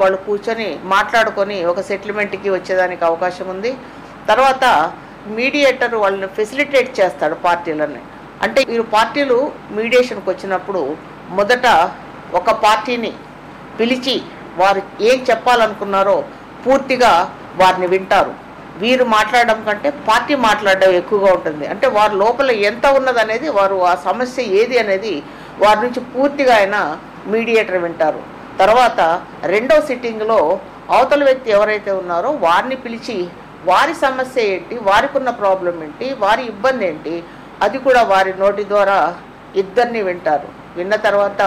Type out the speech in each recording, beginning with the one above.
వాళ్ళు కూర్చొని మాట్లాడుకొని ఒక సెటిల్మెంట్కి వచ్చేదానికి అవకాశం ఉంది తర్వాత మీడియేటర్ వాళ్ళని ఫెసిలిటేట్ చేస్తాడు పార్టీలని అంటే ఈ పార్టీలు మీడియేషన్కి వచ్చినప్పుడు మొదట ఒక పార్టీని పిలిచి వారు ఏం చెప్పాలనుకున్నారో పూర్తిగా వారిని వింటారు వీరు మాట్లాడడం కంటే పార్టీ మాట్లాడడం ఎక్కువగా ఉంటుంది అంటే వారి లోపల ఎంత ఉన్నదనేది వారు ఆ సమస్య ఏది అనేది వారి నుంచి పూర్తిగా ఆయన మీడియేటర్ వింటారు తర్వాత రెండో సిట్టింగ్లో అవతల వ్యక్తి ఎవరైతే ఉన్నారో వారిని పిలిచి వారి సమస్య ఏంటి వారికి ఉన్న ప్రాబ్లం ఏంటి వారి ఇబ్బంది ఏంటి అది కూడా వారి నోటి ద్వారా ఇద్దరిని వింటారు విన్న తర్వాత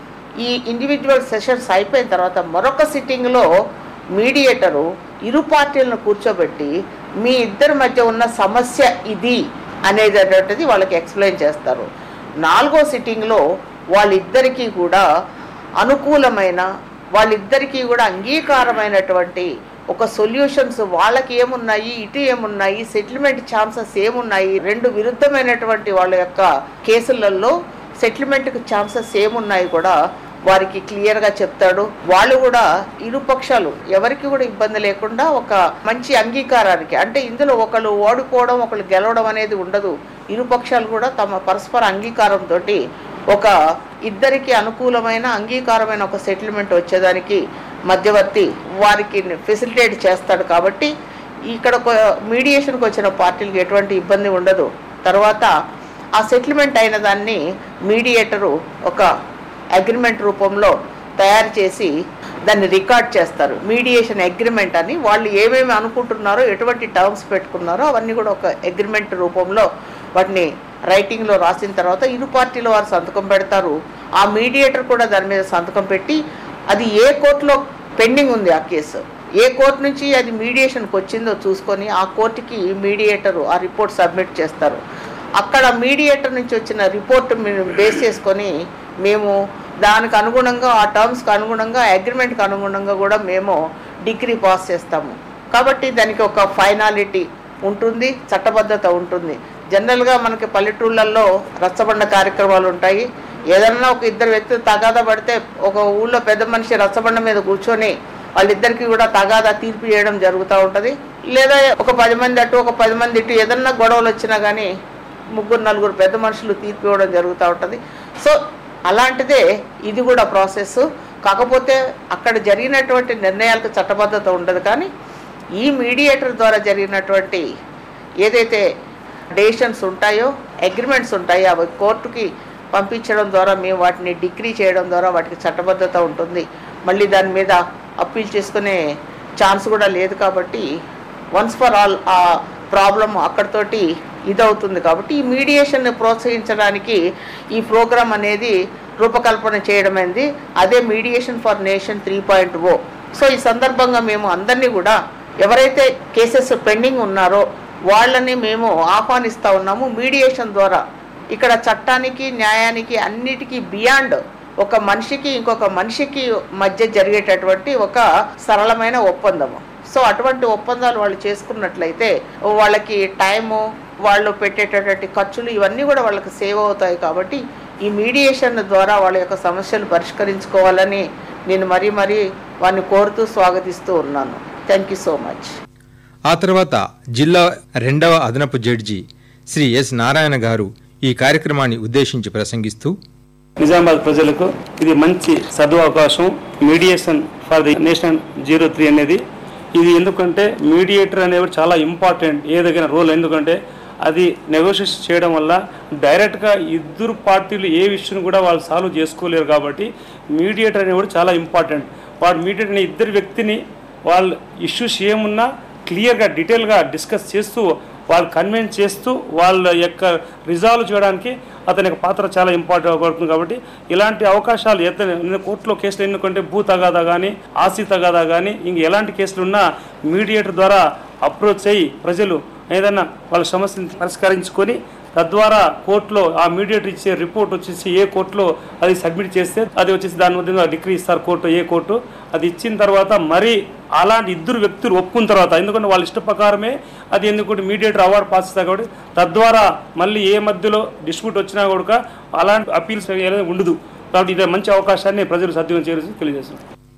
ఈ ఇండివిజువల్ సెషన్స్ అయిపోయిన తర్వాత మరొక సిట్టింగ్లో మీడియేటరు ఇరు పార్టీలను కూర్చోబెట్టి మీ ఇద్దరి మధ్య ఉన్న సమస్య ఇది అనేది అనేటువంటిది వాళ్ళకి ఎక్స్ప్లెయిన్ చేస్తారు నాలుగో సిట్టింగ్లో వాళ్ళిద్దరికీ కూడా అనుకూలమైన వాళ్ళిద్దరికీ కూడా అంగీకారమైనటువంటి ఒక సొల్యూషన్స్ వాళ్ళకి ఏమున్నాయి ఇటు ఏమున్నాయి సెటిల్మెంట్ ఛాన్సెస్ ఏమున్నాయి రెండు విరుద్ధమైనటువంటి వాళ్ళ యొక్క కేసులలో సెటిల్మెంట్కి ఛాన్సెస్ ఏమున్నాయి కూడా వారికి క్లియర్గా చెప్తాడు వాళ్ళు కూడా ఇరు పక్షాలు ఎవరికి కూడా ఇబ్బంది లేకుండా ఒక మంచి అంగీకారానికి అంటే ఇందులో ఒకళ్ళు ఓడిపోవడం ఒకళ్ళు గెలవడం అనేది ఉండదు ఇరు పక్షాలు కూడా తమ పరస్పర అంగీకారంతో ఒక ఇద్దరికి అనుకూలమైన అంగీకారమైన ఒక సెటిల్మెంట్ వచ్చేదానికి మధ్యవర్తి వారికి ఫెసిలిటేట్ చేస్తాడు కాబట్టి ఇక్కడ మీడియేషన్కి వచ్చిన పార్టీలకు ఎటువంటి ఇబ్బంది ఉండదు తర్వాత ఆ సెటిల్మెంట్ అయిన దాన్ని మీడియేటరు ఒక అగ్రిమెంట్ రూపంలో తయారు చేసి దాన్ని రికార్డ్ చేస్తారు మీడియేషన్ అగ్రిమెంట్ అని వాళ్ళు ఏమేమి అనుకుంటున్నారో ఎటువంటి టర్మ్స్ పెట్టుకున్నారో అవన్నీ కూడా ఒక అగ్రిమెంట్ రూపంలో వాటిని రైటింగ్లో రాసిన తర్వాత ఇరు పార్టీల వారు సంతకం పెడతారు ఆ మీడియేటర్ కూడా దాని మీద సంతకం పెట్టి అది ఏ కోర్టులో పెండింగ్ ఉంది ఆ కేసు ఏ కోర్టు నుంచి అది మీడియేషన్కి వచ్చిందో చూసుకొని ఆ కోర్టుకి మీడియేటరు ఆ రిపోర్ట్ సబ్మిట్ చేస్తారు అక్కడ మీడియేటర్ నుంచి వచ్చిన రిపోర్ట్ బేస్ చేసుకొని మేము దానికి అనుగుణంగా ఆ టర్మ్స్కి అనుగుణంగా అగ్రిమెంట్కి అనుగుణంగా కూడా మేము డిగ్రీ పాస్ చేస్తాము కాబట్టి దానికి ఒక ఫైనాలిటీ ఉంటుంది చట్టబద్ధత ఉంటుంది జనరల్గా మనకి పల్లెటూళ్ళల్లో రచ్చబండ కార్యక్రమాలు ఉంటాయి ఏదన్నా ఒక ఇద్దరు వ్యక్తులు తగాదా పడితే ఒక ఊళ్ళో పెద్ద మనిషి రచ్చబండ మీద కూర్చొని వాళ్ళిద్దరికి కూడా తగాదా తీర్పు చేయడం జరుగుతూ ఉంటుంది లేదా ఒక పది మంది అటు ఒక పది మంది ఇటు ఏదన్నా గొడవలు వచ్చినా కానీ ముగ్గురు నలుగురు పెద్ద మనుషులు తీర్పు ఇవ్వడం జరుగుతూ ఉంటుంది సో అలాంటిదే ఇది కూడా ప్రాసెస్ కాకపోతే అక్కడ జరిగినటువంటి నిర్ణయాలకు చట్టబద్ధత ఉండదు కానీ ఈ మీడియేటర్ ద్వారా జరిగినటువంటి ఏదైతే డెసిషన్స్ ఉంటాయో అగ్రిమెంట్స్ ఉంటాయో అవి కోర్టుకి పంపించడం ద్వారా మేము వాటిని డిగ్రీ చేయడం ద్వారా వాటికి చట్టబద్ధత ఉంటుంది మళ్ళీ దాని మీద అప్పీల్ చేసుకునే ఛాన్స్ కూడా లేదు కాబట్టి వన్స్ ఫర్ ఆల్ ఆ ప్రాబ్లం అక్కడితోటి ఇదవుతుంది కాబట్టి ఈ మీడియేషన్ని ప్రోత్సహించడానికి ఈ ప్రోగ్రాం అనేది రూపకల్పన చేయడమైంది అదే mediation for nation three point O so ఈ సందర్భంగా మేము అందరినీ కూడా ఎవరైతే కేసెస్ పెండింగ్ ఉన్నారో వాళ్ళని మేము ఆహ్వానిస్తూ ఉన్నాము మీడియేషన్ ద్వారా ఇక్కడ చట్టానికి న్యాయానికి అన్నిటికీ బియాండ్ ఒక మనిషికి ఇంకొక మనిషికి మధ్య జరిగేటటువంటి ఒక సరళమైన ఒప్పందము సో అటువంటి ఒప్పందాలు వాళ్ళు చేసుకున్నట్లయితే వాళ్ళకి టైము వాళ్ళు పెట్టేటటువంటి ఖర్చులు ఇవన్నీ కూడా వాళ్ళకి సేవ్ అవుతాయి కాబట్టి ఈ మీడియేషన్ ద్వారా వాళ్ళ యొక్క సమస్యలు పరిష్కరించుకోవాలని నేను మరీ మరీ వారిని కోరుతూ స్వాగతిస్తూ ఉన్నాను థ్యాంక్ యూ సో మచ్ ఆ తర్వాత జిల్లా రెండవ అదనపు జడ్జి శ్రీ ఎస్ నారాయణ గారు ఈ కార్యక్రమాన్ని ఉద్దేశించి ప్రసంగిస్తూ నిజామాబాద్ ప్రజలకు ఇది మంచి సదవకాశం mediation for the national zero three అనేది ఇది ఎందుకంటే మీడియేటర్ అనేవి చాలా ఇంపార్టెంట్ ఏదైనా రోల్ ఎందుకంటే అది నెగోషియేషన్ చేయడం వల్ల డైరెక్ట్గా ఇద్దరు పార్టీలు ఏ విషయం కూడా వాళ్ళు సాల్వ్ చేసుకోలేరు కాబట్టి మీడియేటర్ అనేవాడు చాలా ఇంపార్టెంట్ వాడు మీడియేటర్ అనే ఇద్దరు వ్యక్తిని వాళ్ళ ఇష్యూస్ ఏమున్నా క్లియర్గా డీటెయిల్గా డిస్కస్ చేస్తూ వాళ్ళు కన్విన్స్ చేస్తూ వాళ్ళ యొక్క రిజాల్వ్ చేయడానికి అతని యొక్క పాత్ర చాలా ఇంపార్టెంట్ పడుతుంది కాబట్టి ఇలాంటి అవకాశాలు ఎత్త కోర్టులో కేసులు ఎన్నుకుంటే భూ తగాదా కానీ ఆస్తి తగాదా కానీ ఇంక ఎలాంటి కేసులు ఉన్నా మీడియేటర్ ద్వారా అప్రోచ్ అయ్యి ప్రజలు ఏదైనా వాళ్ళ సమస్యను పరిష్కరించుకొని తద్వారా కోర్టులో ఆ మీడియేటర్ ఇచ్చే రిపోర్ట్ వచ్చేసి ఏ కోర్టులో అది సబ్మిట్ చేస్తే అది వచ్చేసి దాని విధంగా డిగ్రీ ఇస్తారు కోర్టు ఏ కోర్టు అది ఇచ్చిన తర్వాత మరి అలాంటి ఇద్దరు వ్యక్తులు ఒప్పుకున్న తర్వాత ఎందుకంటే వాళ్ళ ఇష్ట ప్రకారమే అది ఎందుకంటే మీడియేటర్ అవార్డు పాస్ ఇస్తారు కాబట్టి తద్వారా మళ్ళీ ఏ మధ్యలో డిస్ప్యూట్ వచ్చినా కూడా అలాంటి అప్పీల్స్ అనేది ఉండదు కాబట్టి ఇది మంచి అవకాశాన్ని ప్రజలు సద్వినియోగం చేయాల్సి తెలియజేస్తున్నాం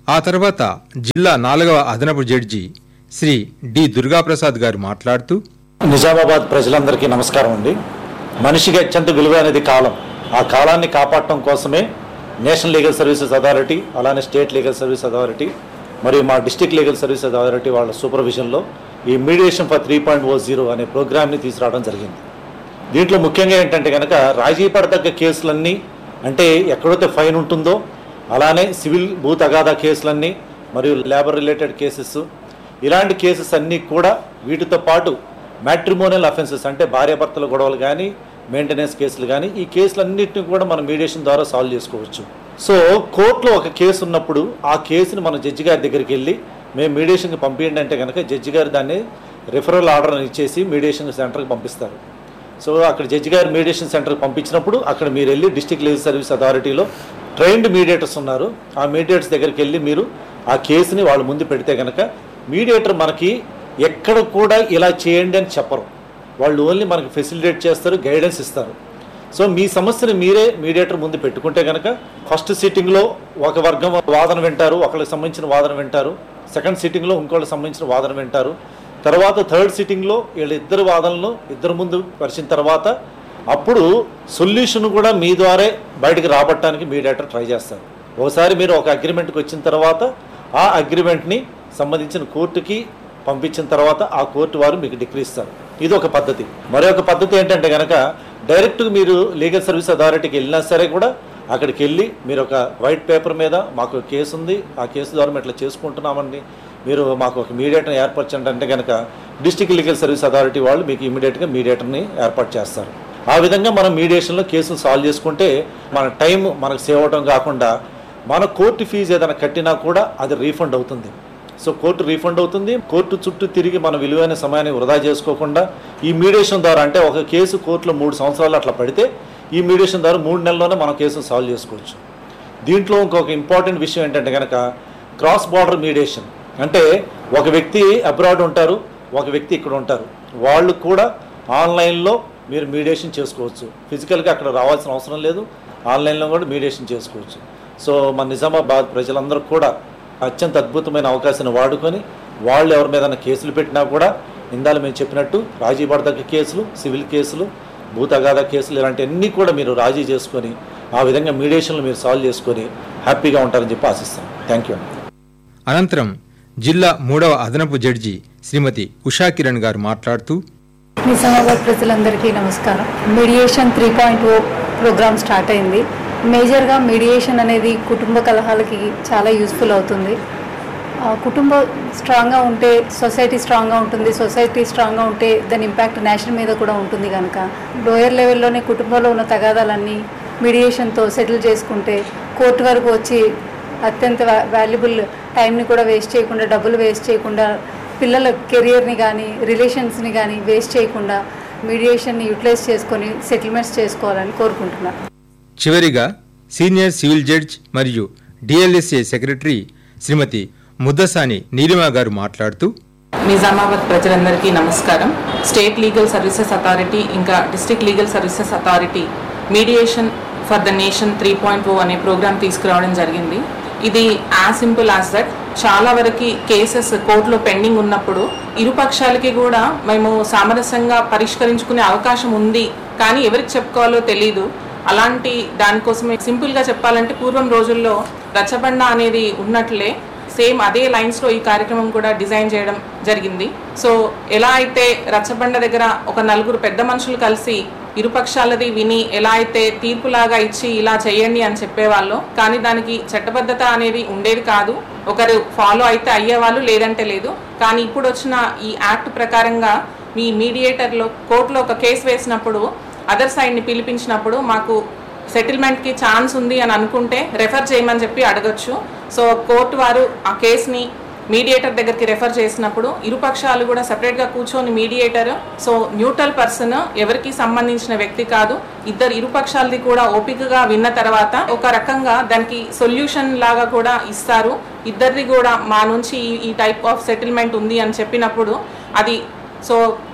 ఆ తర్వాత జిల్లా నాలుగవ అదనపు జడ్జి శ్రీ డి దుర్గాప్రసాద్ గారు మాట్లాడుతూ నిజామాబాద్ ప్రజలందరికీ నమస్కారం అండి మనిషికి అత్యంత విలువైనది కాలం ఆ కాలాన్ని కాపాడటం కోసమే నేషనల్ లీగల్ సర్వీసెస్ అథారిటీ అలానే స్టేట్ లీగల్ సర్వీస్ అథారిటీ మరియు మా డిస్టిక్ లీగల్ సర్వీస్ అథారిటీ వాళ్ళ సూపర్విజన్లో ఈ mediation for three point O zero అనే ప్రోగ్రామ్ని తీసుకురావడం జరిగింది దీంట్లో ముఖ్యంగా ఏంటంటే కనుక రాజీ పడదగ్గ కేసులన్నీ అంటే ఎక్కడైతే ఫైన్ ఉంటుందో అలానే సివిల్ భూ తగాదా కేసులన్నీ మరియు లేబర్ రిలేటెడ్ కేసెస్ ఇలాంటి కేసెస్ అన్నీ కూడా వీటితో పాటు మ్యాట్రిమోనియల్ అఫెన్సెస్ అంటే భార్యాభర్తల గొడవలు కానీ మెయింటెనెన్స్ కేసులు కానీ ఈ కేసులన్నింటినీ కూడా మనం మీడియేషన్ ద్వారా సాల్వ్ చేసుకోవచ్చు సో కోర్టులో ఒక కేసు ఉన్నప్పుడు ఆ కేసుని మన జడ్జి గారి దగ్గరికి వెళ్ళి మేము మీడియేషన్కి పంపించండి అంటే కనుక జడ్జి గారు దాన్ని రిఫరల్ ఆర్డర్ ఇచ్చేసి మీడియేషన్ సెంటర్కి పంపిస్తారు సో అక్కడ జడ్జి గారు మీడియేషన్ సెంటర్కి పంపించినప్పుడు అక్కడ మీరు వెళ్ళి డిస్టిక్ లీగల్ సర్వీస్ అథారిటీలో ట్రైన్డ్ మీడియేటర్స్ ఉన్నారు ఆ మీడియేటర్స్ దగ్గరికి వెళ్ళి మీరు ఆ కేసుని వాళ్ళ ముందు పెడితే కనుక మీడియేటర్ మనకి ఎక్కడ కూడా ఇలా చేయండి అని చెప్పరు వాళ్ళు ఓన్లీ మనకి ఫెసిలిటేట్ చేస్తారు గైడెన్స్ ఇస్తారు సో మీ సమస్యని మీరే మీడియేటర్ ముందు పెట్టుకుంటే కనుక ఫస్ట్ సిట్టింగ్లో ఒక వర్గం వాదన వింటారు ఒకళ్ళకి సంబంధించిన వాదన వింటారు సెకండ్ సిట్టింగ్లో ఇంకోళ్ళకి సంబంధించిన వాదన వింటారు తర్వాత థర్డ్ సిట్టింగ్లో వీళ్ళ ఇద్దరు వాదనలు ఇద్దరు ముందు పరిచిన తర్వాత అప్పుడు సొల్యూషన్ కూడా మీ ద్వారే బయటికి రాబట్టడానికి మీడియేటర్ ట్రై చేస్తారు ఒకసారి మీరు ఒక అగ్రిమెంట్కి వచ్చిన తర్వాత ఆ అగ్రిమెంట్ని సంబంధించిన కోర్టుకి పంపించిన తర్వాత ఆ కోర్టు వారు మీకు డిగ్రీ ఇస్తారు ఇది ఒక పద్ధతి మరొక పద్ధతి ఏంటంటే కనుక డైరెక్ట్ మీరు లీగల్ సర్వీస్ అథారిటీకి వెళ్ళినా సరే కూడా అక్కడికి వెళ్ళి మీరు ఒక వైట్ పేపర్ మీద మాకు కేసు ఉంది ఆ కేసు ద్వారా మేము ఇట్లా చేసుకుంటున్నామండి మీరు మాకు ఒక మీడియేటర్ని ఏర్పరచండి అంటే కనుక డిస్టిక్ లీగల్ సర్వీస్ అథారిటీ వాళ్ళు మీకు ఇమీడియట్గా మీడియేటర్ని ఏర్పాటు చేస్తారు ఆ విధంగా మనం మీడియేషన్లో కేసులు సాల్వ్ చేసుకుంటే మన టైం మనకు సేవ్ అవడం కాకుండా మన కోర్టు ఫీజు ఏదైనా కట్టినా కూడా అది రీఫండ్ అవుతుంది సో కోర్టు రీఫండ్ అవుతుంది కోర్టు చుట్టూ తిరిగి మన విలువైన సమయాన్ని వృధా చేసుకోకుండా ఈ మీడియేషన్ ద్వారా అంటే ఒక కేసు కోర్టులో మూడు సంవత్సరాలు అట్లా పడితే ఈ మీడియేషన్ ద్వారా మూడు నెలల్లోనే మనం కేసును సాల్వ్ చేసుకోవచ్చు దీంట్లో ఇంకొక ఇంపార్టెంట్ విషయం ఏంటంటే కనుక క్రాస్ బార్డర్ మీడియేషన్ అంటే ఒక వ్యక్తి అబ్రాడ్ ఉంటారు ఒక వ్యక్తి ఇక్కడ ఉంటారు వాళ్ళు కూడా ఆన్లైన్లో మీరు మీడియేషన్ చేసుకోవచ్చు ఫిజికల్గా అక్కడ రావాల్సిన అవసరం లేదు ఆన్లైన్లో కూడా మీడియేషన్ చేసుకోవచ్చు సో మన నిజామాబాద్ ప్రజలందరూ కూడా అత్యంత అద్భుతమైన అవకాశాన్ని వాడుకొని వాళ్ళు ఎవరి మీద కేసులు పెట్టినా కూడా ఇందాలు మేము చెప్పినట్టు రాజీ పడదగ్గ కేసులు సివిల్ కేసులు భూతగాథ కేసులు ఇలాంటివన్నీ కూడా మీరు రాజీ చేసుకొని ఆ విధంగా మీడియేషన్లు మీరు సాల్వ్ చేసుకొని హ్యాపీగా ఉంటారని చెప్పి ఆశిస్తాను థ్యాంక్ యూ అండి అనంతరం జిల్లా మూడవ అదనపు జడ్జి శ్రీమతి ఉషా కిరణ్ గారు మాట్లాడుతూ నిజామాబాద్ ప్రజలందరికీ నమస్కారం mediation three point O program start అయింది మేజర్గా మీడియేషన్ అనేది కుటుంబ కలహాలకి చాలా యూస్ఫుల్ అవుతుంది ఆ, కుటుంబం స్ట్రాంగ్గా ఉంటే సొసైటీ స్ట్రాంగ్గా ఉంటుంది సొసైటీ స్ట్రాంగ్గా ఉంటే దాని ఇంపాక్ట్ నేషన్ మీద కూడా ఉంటుంది కనుక లోయర్ లెవెల్లోనే కుటుంబంలో ఉన్న తగాదాలన్నీ మీడియేషన్తో సెటిల్ చేసుకుంటే కోర్టు వరకు వచ్చి అత్యంత వాల్యుబుల్ టైంని కూడా వేస్ట్ చేయకుండా డబ్బులు వేస్ట్ చేయకుండా పిల్లల కెరియర్ని కానీ రిలేషన్స్ని కానీ వేస్ట్ చేయకుండా మీడియేషన్ని యూటిలైజ్ చేసుకొని సెటిల్మెంట్స్ చేసుకోవాలని కోరుకుంటున్నాను చివరిగా సీనియర్ సివిల్ జడ్జ్ మరియు డిఎల్ఎస్ఏ సెక్రటరీ శ్రీమతి ముద్దసాని నీలిమా గారు మాట్లాడుతూ నిజామాబాద్ ప్రజలందరికీ నమస్కారం స్టేట్ లీగల్ సర్వీసెస్ అథారిటీ ఇంకా district legal services authority mediation for the nation three point O అనే ప్రోగ్రామ్ తీసుకురావడం జరిగింది ఇది యాజ్ సింపుల్ యాజ్ దట్ చాలా వరకు కేసెస్ కోర్టులో పెండింగ్ ఉన్నప్పుడు ఇరు పక్షాలకి కూడా మేము సామరస్యంగా పరిష్కరించుకునే అవకాశం ఉంది కానీ ఎవరికి చెప్పుకోవాలో తెలియదు అలాంటి దానికోసమే సింపుల్గా చెప్పాలంటే పూర్వం రోజుల్లో రచ్చబండ అనేది ఉన్నట్లే సేమ్ అదే లైన్స్లో ఈ కార్యక్రమం కూడా డిజైన్ చేయడం జరిగింది సో ఎలా అయితే రచ్చబండ దగ్గర ఒక నలుగురు పెద్ద మనుషులు కలిసి ఇరుపక్షాలది విని ఎలా అయితే తీర్పులాగా ఇచ్చి ఇలా చేయండి అని చెప్పేవాళ్ళు కానీ దానికి చట్టబద్ధత అనేది ఉండేది కాదు ఒకరు ఫాలో అయితే అయ్యేవాళ్ళు లేదంటే లేదు కానీ ఇప్పుడు వచ్చిన ఈ యాక్ట్ ప్రకారంగా మీ మీడియేటర్లో కోర్టులో ఒక కేసు వేసినప్పుడు అదర్ సైడ్ని పిలిపించినప్పుడు మాకు సెటిల్మెంట్కి ఛాన్స్ ఉంది అని అనుకుంటే రెఫర్ చేయమని చెప్పి అడగొచ్చు సో కోర్టు వారు ఆ కేసుని మీడియేటర్ దగ్గరికి రెఫర్ చేసినప్పుడు ఇరుపక్షాలు కూడా సపరేట్గా కూర్చొని మీడియేటర్ సో న్యూట్రల్ పర్సన్ ఎవరికి సంబంధించిన వ్యక్తి కాదు ఇద్దరు ఇరుపక్షాలది కూడా ఓపికగా విన్న తర్వాత ఒక రకంగా దానికి సొల్యూషన్ లాగా కూడా ఇస్తారు ఇద్దరిది కూడా మా నుంచి ఈ- ఈ టైప్ ఆఫ్ సెటిల్మెంట్ ఉంది అని చెప్పినప్పుడు అది సో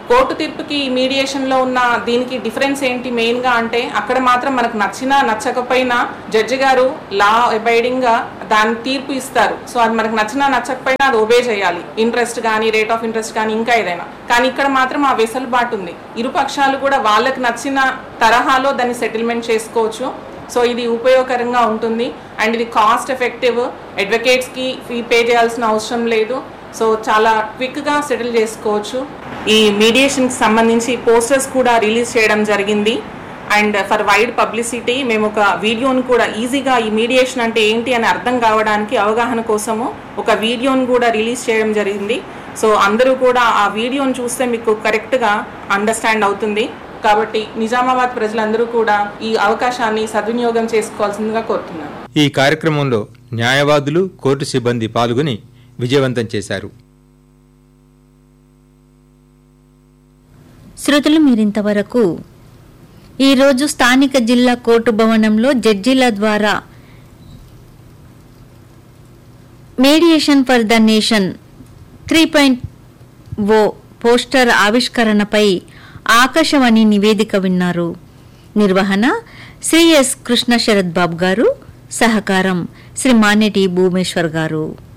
కోర్టు తీర్పుకి మీడియేషన్ లో ఉన్న దీనికి డిఫరెన్స్ ఏంటి మెయిన్ గా అంటే అక్కడ మాత్రం మనకు నచ్చినా నచ్చకపోయినా జడ్జి గారు లా అబైడింగ్ గా దాని తీర్పు ఇస్తారు సో అది మనకు నచ్చినా నచ్చకపోయినా అది ఒబే చేయాలి ఇంట్రెస్ట్ కానీ రేట్ ఆఫ్ ఇంట్రెస్ట్ కానీ ఇంకా ఏదైనా కానీ ఇక్కడ మాత్రం ఆ వెసులుబాటు ఉంది ఇరు పక్షాలు కూడా వాళ్ళకి నచ్చిన తరహాలో దాన్ని సెటిల్మెంట్ చేసుకోవచ్చు సో ఇది ఉపయోగకరంగా ఉంటుంది అండ్ ఇది కాస్ట్ ఎఫెక్టివ్ అడ్వకేట్స్కి ఫీ పే చేయాల్సిన అవసరం లేదు సో చాలా క్విక్గా సెటిల్ చేసుకోవచ్చు ఈ మీడియేషన్కి సంబంధించి పోస్టర్స్ కూడా రిలీజ్ చేయడం జరిగింది అండ్ ఫర్ వైడ్ పబ్లిసిటీ మేము ఒక వీడియోని కూడా ఈజీగా ఈ మీడియేషన్ అంటే ఏంటి అని అర్థం కావడానికి అవగాహన కోసము ఒక వీడియోని కూడా రిలీజ్ చేయడం జరిగింది సో అందరూ కూడా ఆ వీడియోని చూస్తే మీకు కరెక్ట్గా అండర్స్టాండ్ అవుతుంది కాబట్టి నిజామాబాద్ ప్రజలందరూ కూడా ఈ అవకాశాన్ని సద్వినియోగం చేసుకోవాల్సిందిగా కోరుతున్నాను ఈ కార్యక్రమంలో న్యాయవాదులు కోర్టు సిబ్బంది పాల్గొని విజయవంతం చేశారు శ్రోతలు మీరింతవరకు ఈరోజు స్థానిక జిల్లా కోర్టు భవనంలో జడ్జీల ద్వారా mediation for the nation three point O poster ఆవిష్కరణపై ఆకాశవాణి నివేదిక విన్నారు నిర్వహణ శ్రీ ఎస్ కృష్ణ శరత్ బాబు గారు సహకారం శ్రీ మానేటి భూమేశ్వర్ గారు